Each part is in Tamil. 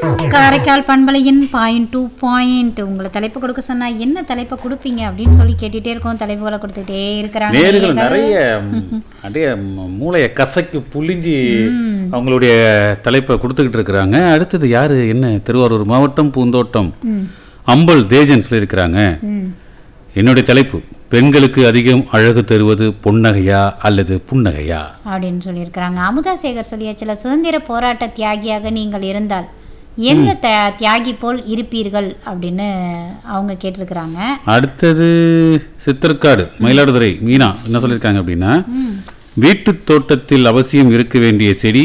காரைக்கால் பண்பலையின் பாயிண்ட் டூ பாயிண்ட் உங்களை தலைப்பு கொடுக்க சொன்னா என்ன தலைப்பை கொடுப்பீங்க அப்படின்னு சொல்லி கேட்டுட்டே இருக்கோம் தலைப்புகளை கொடுத்துட்டே இருக்கிறாங்க நேர்கள் நிறைய ம், அப்படியே ம், மூளையை கசக்கி புளிஞ்சி அவங்களுடைய தலைப்பை கொடுத்துக்கிட்டு இருக்கிறாங்க அடுத்தது யாரு என்ன திருவாரூர் மாவட்டம் பூந்தோட்டம் ம், அம்பல் தேஜன் சொல்லியிருக்கிறாங்க ம். என்னுடைய தலைப்பு பெண்களுக்கு அதிகம் அழகு தருவது பொன்னகையா அல்லது புன்னகையா அப்படின்னு சொல்லியிருக்கிறாங்க அமுதா சேகர் சொல்லியாச்சுல சுதந்திர போராட்ட தியாகியாக நீங்கள் இருந்தால் எந்த த தியாகி போல் இருப்பீர்கள் அப்படின்னு அவங்க கேட்டிருக்கிறாங்க அடுத்தது சித்தர்காடு மயிலாடுதுறை மீனா என்ன சொல்லியிருக்காங்க அப்படின்னா வீட்டு தோட்டத்தில் அவசியம் இருக்க வேண்டிய செடி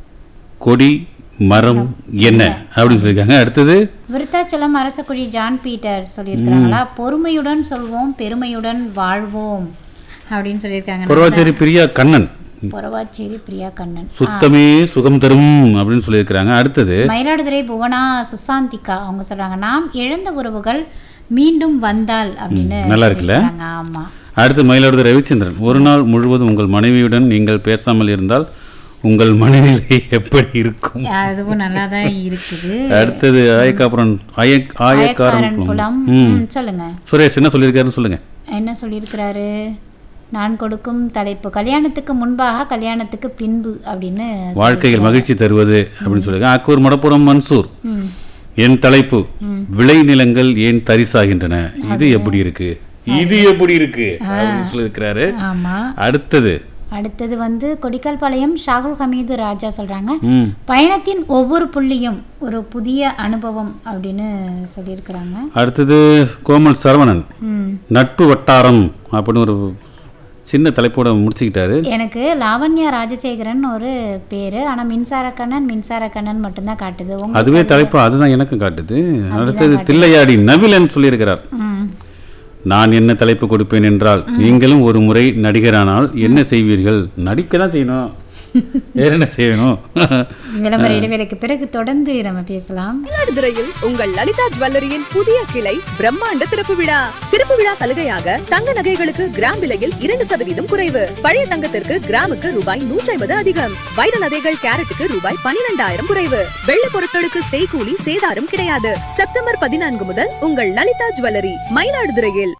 கொடி மரம் என்ன அப்படின்னு சொல்லியிருக்காங்க அடுத்தது விருத்தாச்சலம் அரசக்குழி ஜான் பீட்டர் சொல்லியிருக்கிறாங்களா பொறுமையுடன் சொல்வோம் பெருமையுடன் வாழ்வோம் அப்படின்னு சொல்லியிருக்காங்க பொறவாச்சேரி பிரியா கண்ணன் பொறவாச்சேரி பிரியா கண்ணன் சுத்தமே சுகம் தரும் அப்படின்னு சொல்லியிருக்கிறாங்க அடுத்தது மயிலாடுதுறை புவனா சுசாந்திகா அவங்க சொல்றாங்க நாம் இழந்த உறவுகள் மீண்டும் வந்தால் அப்படின்னு நல்லா இருக்குல்ல? சொல்லியிருக்கிறாங்க. ஆமா அடுத்து மயிலாடுதுறை ரவிச்சந்திரன் ஒரு நாள் முழுவதும் உங்கள் மனைவியுடன் நீங்கள் பேசாமல் இருந்தால் உங்கள் மனநிலை எப்படி இருக்கும் அதுவும் நல்லா தான் இருக்குது அடுத்தது ஆயக்காப்புறம் ஆய ஆயக்காரன் ஆயக்காரன் புலம் ம் ம், சொல்லுங்க சுரேஷ் என்ன சொல்லியிருக்காருன்னு சொல்லுங்க என்ன சொல்லியிருக்கிறாரு நான் கொடுக்கும் தலைப்பு கல்யாணத்துக்கு முன்பாக கல்யாணத்துக்கு பின்பு அப்படின்னு வாழ்க்கையில் மகிழ்ச்சி தருவது அப்படின்னு சொல்லியிருக்காங்க அக்கூர் மடப்புறம் மன்சூர் ம். என் தலைப்பு விளை நிலங்கள் ஏன் தரிசாகின்றன இது எப்படி இருக்கு இது எப்படி இருக்கு அப்படின்னு சொல்லியிருக்கிறாரு ஆமா அடுத்தது அடுத்தது வந்து கொடிக்கால்பாளையம் ஷாகுல் ஹமீது ராஜா சொல்றாங்க ம் பயணத்தின் ஒவ்வொரு புள்ளியும் ஒரு புதிய அனுபவம் அப்படின்னு சொல்லியிருக்கிறாங்க அடுத்தது கோமல் சரவணன் ம். நட்பு வட்டாரம் அப்படின்னு ஒரு சின்ன தலைப்போட முடிச்சுக்கிட்டாரு எனக்கு லாவண்யா ராஜசேகரன் ஒரு பேரு ஆனா மின்சார கண்ணன் மின்சார கண்ணன் மட்டும்தான் காட்டுது உங்க அதுவே தலைப்பு அதுதான் எனக்கும் காட்டுது அடுத்தது தில்லையாடி நபிலன் சொல்லியிருக்கிறார் ம். நான் என்ன தலைப்பு கொடுப்பேன் என்றால் நீங்களும் ஒரு முறை நடிகரானால் என்ன செய்வீர்கள் நடிக்க தான் செய்யணும் வேற என்ன செய்யணும் விளம்பர இடைவேளைக்கு பிறகு தொடர்ந்து நம்ம பேசலாம் மயிலாடுதுறையில் உங்கள் லலிதா ஜுவல்லரியின் புதிய கிளை பிரம்மாண்ட திறப்பு விழா திறப்பு விழா சலுகையாக தங்க நகைகளுக்கு கிராம் விலையில் இரண்டு சதவீதம் குறைவு பழைய தங்கத்திற்கு கிராமுக்கு ரூபாய் நூற்றி ஐம்பது அதிகம் வைர நகைகள் கேரட்டுக்கு ரூபாய் பனிரெண்டாயிரம் குறைவு வெள்ளி பொருட்களுக்கு செய்கூலி சேதாரம் கிடையாது செப்டம்பர் பதினான்கு முதல் உங்கள் லலிதா ஜுவல்லரி மயிலாடுதுறையில்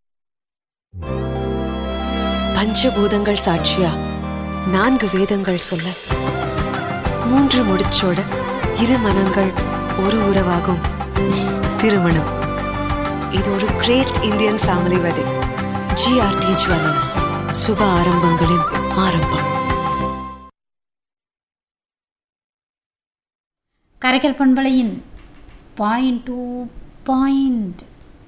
பஞ்சபூதங்கள் சாட்சியா நான்கு வேதங்கள் சொல்ல மூன்று முடிச்சோட இரு மனங்கள் ஒரு உறவாகும் திருமணம் இது ஒரு great Indian family wedding GRT jewellers சுப ஆரம்பங்களின் ஆரம்பம் கரைக்கல் பண்பலையின் பாயிண்ட் டூ பாயிண்ட்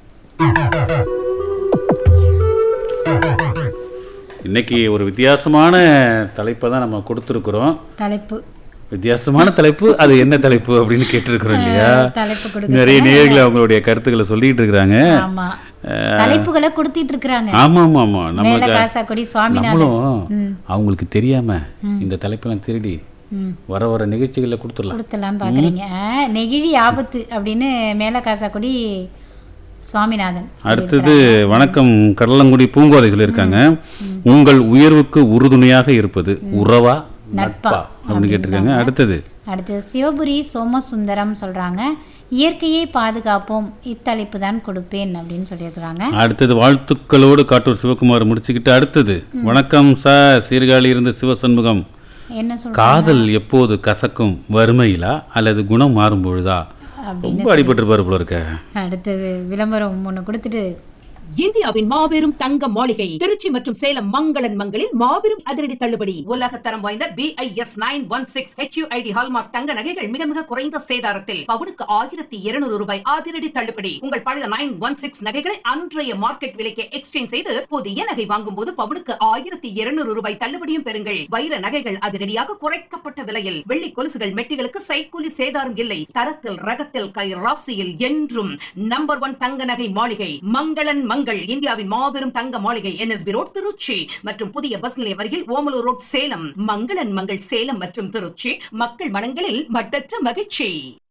இன்னைக்கு ஒரு வித்தியாசமான தலைப்பை தான் நம்ம கொடுத்துருக்குறோம் தலைப்பு வித்தியாசமான தலைப்பு அது என்ன தலைப்பு அப்படின்னு கேட்டிருக்கிறோம் இல்லையா தலைப்பு கொடுக்க நிறைய நேர்கள் அவங்களுடைய கருத்துக்களை சொல்லிட்டு இருக்கிறாங்க ஆமா தலைப்புகளை கொடுத்திட்டு இருக்கிறாங்க ஆமா ஆமா ஆமா மேல நமக்கு காசாக்குடி சுவாமிநாதன் நம்மளும் அவங்களுக்கு தெரியாம இந்த தலைப்பெல்லாம் திருடி ம். வர வர நிகழ்ச்சிகளில் கொடுத்துடலாம் கொடுத்துடலான்னு பாக்குறீங்க ஆ, நெகிழி ஆபத்து அப்படின்னு மேல காசாக்குடி சுவாமிநாதன் அடுத்தது வணக்கம் கடலங்குடி பூங்கோதை சொல்லியிருக்காங்க உங்கள் உயர்வுக்கு உறுதுணையாக இருப்பது உறவா நட்பா அப்படின்னு கேட்டிருக்காங்க அடுத்தது அடுத்து சிவபுரி சோமசுந்தரம் சொல்றாங்க இயற்கையை பாதுகாப்போம் இத்தலைப்பு தான் கொடுப்பேன் அப்படின்னு சொல்லியிருக்கிறாங்க அடுத்தது வாழ்த்துக்களோடு காட்டூர் சிவகுமார் முடிச்சுக்கிட்டு அடுத்தது வணக்கம் சார் சீர்காழி இருந்த சிவசண்முகம் என்ன சொல் காதல் எப்போது கசக்கும் வறுமையிலா அல்லது குணம் மாறும் பொழுதா ரொம்ப அடிபட்டிருப்பாரு போல இருக்க அடுத்தது விளம்பரம் ஒன்று கொடுத்துட்டு இந்தியாவின் மாபெரும் தங்க மாளிகை திருச்சி மற்றும் சேலம் மங்களன் மங்களில் மாபெரும் அதிரடி தள்ளுபடி உலக தரம் வாய்ந்த BIS nine one six HUID hallmark தங்க நகைகள் மிக மிக குறைந்த சேதாரத்தில் பவுனுக்கு ஆயிரத்தி இருநூறு ரூபாய் அதிரடி தள்ளுபடி உங்கள் பழைய நைன் ஒன் சிக்ஸ் நகைகளை அன்றைய மார்க்கெட் விலைக்கு எக்ஸ்சேஞ்ச் செய்து புதிய நகை வாங்கும் போது பவுனுக்கு ஆயிரத்தி இருநூறு ரூபாய் தள்ளுபடியும் பெறுங்கள் வைர நகைகள் அதிரடியாக குறைக்கப்பட்ட விலையில் வெள்ளி கொலுசுகள் மெட்டிகளுக்கு சைக்கூலி சேதாரம் இல்லை தரத்தில் ரகத்தில் கை ராசியில் என்றும் நம்பர் ஒன் தங்க நகை மாளிகை மங்களன் மங்கள் இந்தியாவின் மாபெரும் தங்க மாளிகை என்எஸ்பி ரோட் திருச்சி மற்றும் புதிய பஸ் நிலையம் அருகில் ஓமலூர் ரோட் சேலம் மங்களன் மங்கள் சேலம் மற்றும் திருச்சி மக்கள் மனங்களில் மட்டற்ற மகிழ்ச்சி